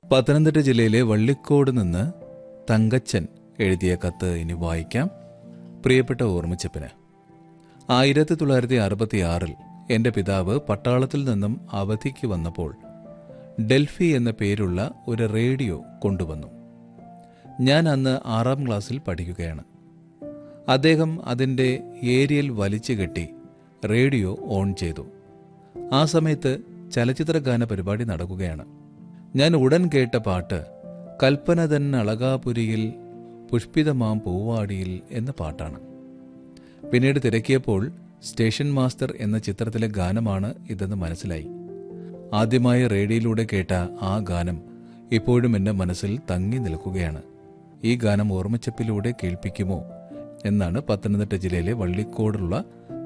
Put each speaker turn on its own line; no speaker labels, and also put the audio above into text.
പത്തനംതിട്ട ജില്ലയിലെ വള്ളിക്കോട് നിന്ന് തങ്കച്ചൻ എഴുതിയ കത്ത് ഇനി വായിക്കാം പ്രിയപ്പെട്ട ഓർമ്മിച്ചപ്പിന് ആയിരത്തി തൊള്ളായിരത്തി അറുപത്തി ആറിൽ എൻ്റെ പിതാവ് പട്ടാളത്തിൽ നിന്നും അവധിക്ക് വന്നപ്പോൾ ഡെൽഫി എന്ന പേരുള്ള ഒരു റേഡിയോ കൊണ്ടുവന്നു ഞാൻ അന്ന് ആറാം ക്ലാസ്സിൽ പഠിക്കുകയാണ് അദ്ദേഹം അതിൻ്റെ ഏരിയൽ വലിച്ചു കെട്ടി റേഡിയോ ഓൺ ചെയ്തു ആ സമയത്ത് ചലച്ചിത്ര ഗാന പരിപാടി നടക്കുകയാണ് ഞാൻ ഉടൻ കേട്ട പാട്ട് കൽപ്പന തൻ അളകാപുരിയിൽ പുഷ്പിതമാം പൂവാടിയിൽ എന്ന പാട്ടാണ് പിന്നീട് തിരക്കിയപ്പോൾ സ്റ്റേഷൻ മാസ്റ്റർ എന്ന ചിത്രത്തിലെ ഗാനമാണ് ഇതെന്ന് മനസ്സിലായി ആദ്യമായി റേഡിയോയിലൂടെ കേട്ട ആ ഗാനം ഇപ്പോഴും എൻ്റെ മനസ്സിൽ തങ്ങി നിൽക്കുകയാണ് ഈ ഗാനം ഓർമ്മച്ചപ്പിലൂടെ കേൾപ്പിക്കുമോ എന്നാണ് പത്തനംതിട്ട ജില്ലയിലെ വള്ളിക്കോടുള്ള